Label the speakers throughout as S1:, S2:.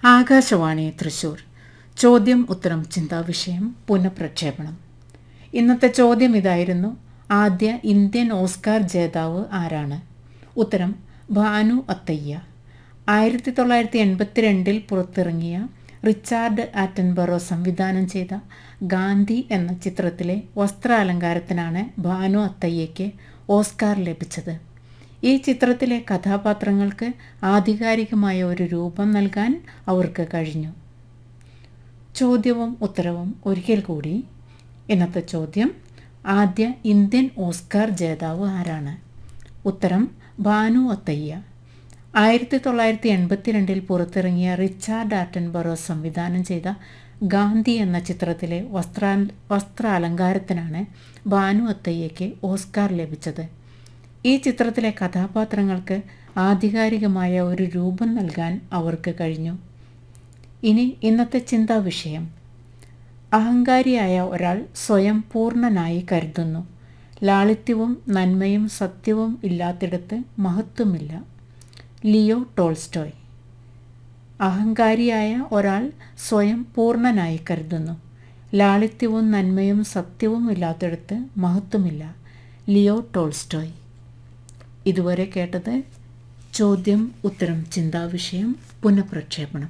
S1: ആകാശവാണി തൃശൂർ ചോദ്യം ഉത്തരം ചിന്താവിഷയം പുനഃപ്രക്ഷേപണം ഇന്നത്തെ ചോദ്യം ഇതായിരുന്നു ആദ്യ ഇന്ത്യൻ ഓസ്കാർ ജേതാവ് ആരാണ് ഉത്തരം ഭാനു അത്തയ്യ ആയിരത്തി തൊള്ളായിരത്തി എൺപത്തിരണ്ടിൽ പുറത്തിറങ്ങിയ റിച്ചാർഡ് ആറ്റൻബറോ സംവിധാനം ചെയ്ത ഗാന്ധി എന്ന ചിത്രത്തിലെ വസ്ത്രാലങ്കാരത്തിനാണ് ഭാനു അത്തയ്യയ്ക്ക് ഓസ്കാർ ലഭിച്ചത് ഈ ചിത്രത്തിലെ കഥാപാത്രങ്ങൾക്ക് ആധികാരികമായ ഒരു രൂപം നൽകാൻ അവർക്ക് കഴിഞ്ഞു ചോദ്യവും ഉത്തരവും ഒരിക്കൽ കൂടി ഇന്നത്തെ ചോദ്യം ആദ്യ ഇന്ത്യൻ ഓസ്കാർ ജേതാവ് ആരാണ് ഉത്തരം ഭാനു അത്തയ്യ ആയിരത്തി തൊള്ളായിരത്തി എൺപത്തിരണ്ടിൽ പുറത്തിറങ്ങിയ റിച്ചാർഡ് ആറ്റൻബറോ സംവിധാനം ചെയ്ത ഗാന്ധി എന്ന ചിത്രത്തിലെ വസ്ത്രാ വസ്ത്രാലങ്കാരത്തിനാണ് ഭാനു അത്തയ്യയ്ക്ക് ഓസ്കാർ ലഭിച്ചത് ഈ ചിത്രത്തിലെ കഥാപാത്രങ്ങൾക്ക് ആധികാരികമായ ഒരു രൂപം നൽകാൻ അവർക്ക് കഴിഞ്ഞു ഇനി ഇന്നത്തെ ചിന്താ വിഷയം അഹങ്കാരിയായ ഒരാൾ സ്വയം പൂർണ്ണനായി കരുതുന്നു ലാളിത്യവും നന്മയും സത്യവും ഇല്ലാത്തിടത്ത് മഹത്വമില്ല ലിയോ ടോൾസ്റ്റോയ് അഹങ്കാരിയായ ഒരാൾ സ്വയം പൂർണ്ണനായി കരുതുന്നു ലാളിത്യവും നന്മയും സത്യവും ഇല്ലാത്തിടത്ത് മഹത്വമില്ല ലിയോ ടോൾസ്റ്റോയ് ഇതുവരെ കേട്ടത് ചോദ്യം ഉത്തരം ചിന്താവിഷയം പുനഃപ്രക്ഷേപണം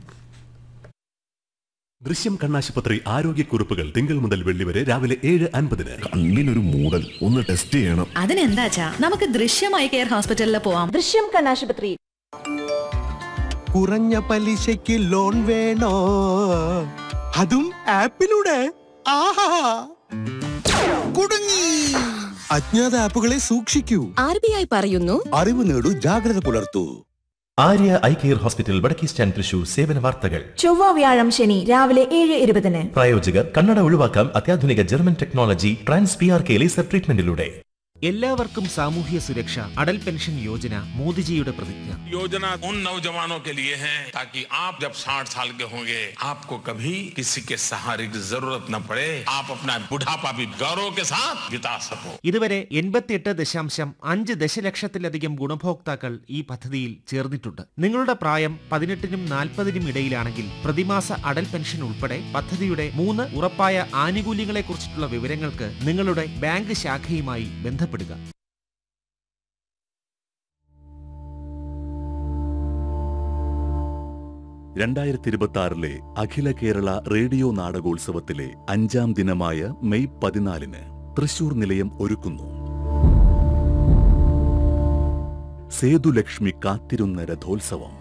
S2: ദൃശ്യം കണ്ണാശുപത്രി ആരോഗ്യക്കുറിപ്പുകൾ തിങ്കൾ മുതൽ വെള്ളി വരെ രാവിലെ ഏഴ് അൻപതിന്
S3: കണ്ണിനൊരു മൂടൽ ഒന്ന് ടെസ്റ്റ് ചെയ്യണം
S4: അതിനെന്താച്ചാ നമുക്ക് ദൃശ്യമായി കെയർ ഹോസ്പിറ്റലിൽ പോവാം
S5: ദൃശ്യം കണ്ണാശുപത്രി
S6: കുറഞ്ഞ പലിശയ്ക്ക് ലോൺ വേണോ അതും ആപ്പിലൂടെ ആഹാ കുടുങ്ങി അജ്ഞാത ആപ്പുകളെ സൂക്ഷിക്കൂ
S5: ആർ ബി ഐ പറയുന്നു
S6: അറിവ് നേടൂ ജാഗ്രത പുലർത്തൂ
S7: ആര്യ ഐ കെയർ ഹോസ്പിറ്റൽ വടക്കേ സ്റ്റാൻഡ് തൃശൂർ സേവന വാർത്തകൾ
S5: ചൊവ്വ വ്യാഴം ശനി രാവിലെ ഏഴ് ഇരുപതിന്
S7: പ്രായോജകർ കണ്ണട ഒഴിവാക്കാം അത്യാധുനിക German technology trans P R K laser ട്രീറ്റ്മെന്റിലൂടെ
S8: എല്ലാവർക്കും സാമൂഹ്യ സുരക്ഷ അടൽ പെൻഷൻ യോജന മോദിജിയുടെ പ്രതിജ്ഞ
S9: योजना उन नौजवानों के लिए है ताकि आप जब 60 साल के होंगे आपको कभी किसी के सहारे की जरूरत न पड़े आप अपना बुढ़ापा भी गौरव के साथ बिता सको
S8: ഇതുവരെ എൺപത്തിയെട്ട് ദശാംശം അഞ്ച് ദശലക്ഷത്തിലധികം ഗുണഭോക്താക്കൾ ഈ പദ്ധതിയിൽ ചേർന്നിട്ടുണ്ട് നിങ്ങളുടെ പ്രായം പതിനെട്ടിനും നാൽപ്പതിനും ഇടയിലാണെങ്കിൽ പ്രതിമാസ അടൽ പെൻഷൻ ഉൾപ്പെടെ പദ്ധതിയുടെ മൂന്ന് ഉറപ്പായ ആനുകൂല്യങ്ങളെക്കുറിച്ചിട്ടുള്ള വിവരങ്ങൾക്ക് നിങ്ങളുടെ ബാങ്ക് ശാഖയുമായി ബന്ധപ്പെടുക
S2: രണ്ടായിരത്തി ഇരുപത്തി ആറിലെ അഖില കേരള റേഡിയോ നാടകോത്സവത്തിലെ അഞ്ചാം ദിനമായ മെയ് പതിനാലിന് തൃശൂർ നിലയം ഒരുക്കുന്നു സേതുലക്ഷ്മി കാത്തിരുന്ന രഥോത്സവം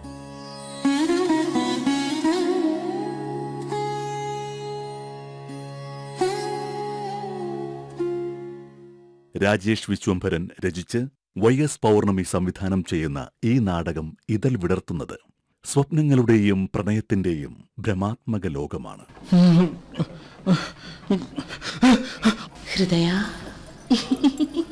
S2: രാജേഷ് വിശ്വംഭരൻ രചിച്ച് വൈ എസ് പൗർണമി സംവിധാനം ചെയ്യുന്ന ഈ നാടകം ഇതൽ വിടർത്തുന്നത് സ്വപ്നങ്ങളുടെയും പ്രണയത്തിന്റെയും ഭ്രമാത്മക ലോകമാണ്
S1: ഹൃദയ